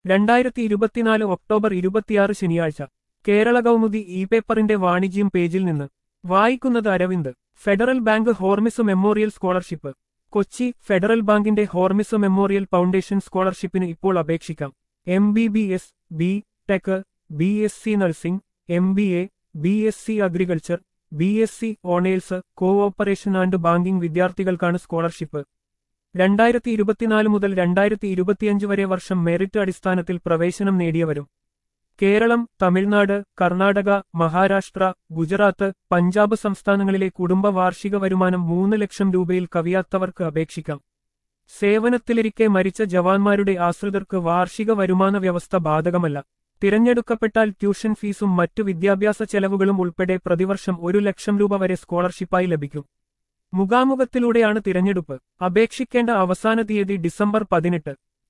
രണ്ടായിരത്തി ഇരുപത്തിനാല് ഒക്ടോബർ ഇരുപത്തിയാറ് ശനിയാഴ്ച കേരള കൗമുദി ഇ പേപ്പറിന്റെ വാണിജ്യം പേജിൽ നിന്ന് വായിക്കുന്നത് Aravind Federal bank Hormis memorial scholarship Kochi Federal ബാങ്കിന്റെ ഹോർമിസ് മെമ്മോറിയൽ ഫൗണ്ടേഷൻ സ്കോളർഷിപ്പിന് ഇപ്പോൾ അപേക്ഷിക്കാം M B B S B tech B S C nursing M B A B S C agriculture B S C honours cooperation and banking വിദ്യാർത്ഥികൾക്കാണ് scholarship രണ്ടായിരത്തി ഇരുപത്തിനാല് മുതൽ രണ്ടായിരത്തി ഇരുപത്തിയഞ്ച് വരെ വർഷം മെറിറ്റ് അടിസ്ഥാനത്തിൽ പ്രവേശനം നേടിയവരും കേരളം തമിഴ്നാട് കർണാടക മഹാരാഷ്ട്ര ഗുജറാത്ത് പഞ്ചാബ് സംസ്ഥാനങ്ങളിലെ കുടുംബ വാർഷിക വരുമാനം മൂന്ന് ലക്ഷം രൂപയിൽ കവിയാത്തവർക്ക് അപേക്ഷിക്കാം സേവനത്തിലിരിക്കെ മരിച്ച ജവാന്മാരുടെ ആശ്രിതർക്ക് വാർഷിക വരുമാന വ്യവസ്ഥ ബാധകമല്ല തിരഞ്ഞെടുക്കപ്പെട്ടാൽ ട്യൂഷൻ ഫീസും മറ്റു വിദ്യാഭ്യാസ ചെലവുകളും ഉൾപ്പെടെ പ്രതിവർഷം ഒരു ലക്ഷം രൂപ വരെ സ്കോളർഷിപ്പായി ലഭിക്കും മുഖാമുഖത്തിലൂടെയാണ് തിരഞ്ഞെടുപ്പ് അപേക്ഷിക്കേണ്ട അവസാന തീയതി ഡിസംബർ പതിനെട്ട്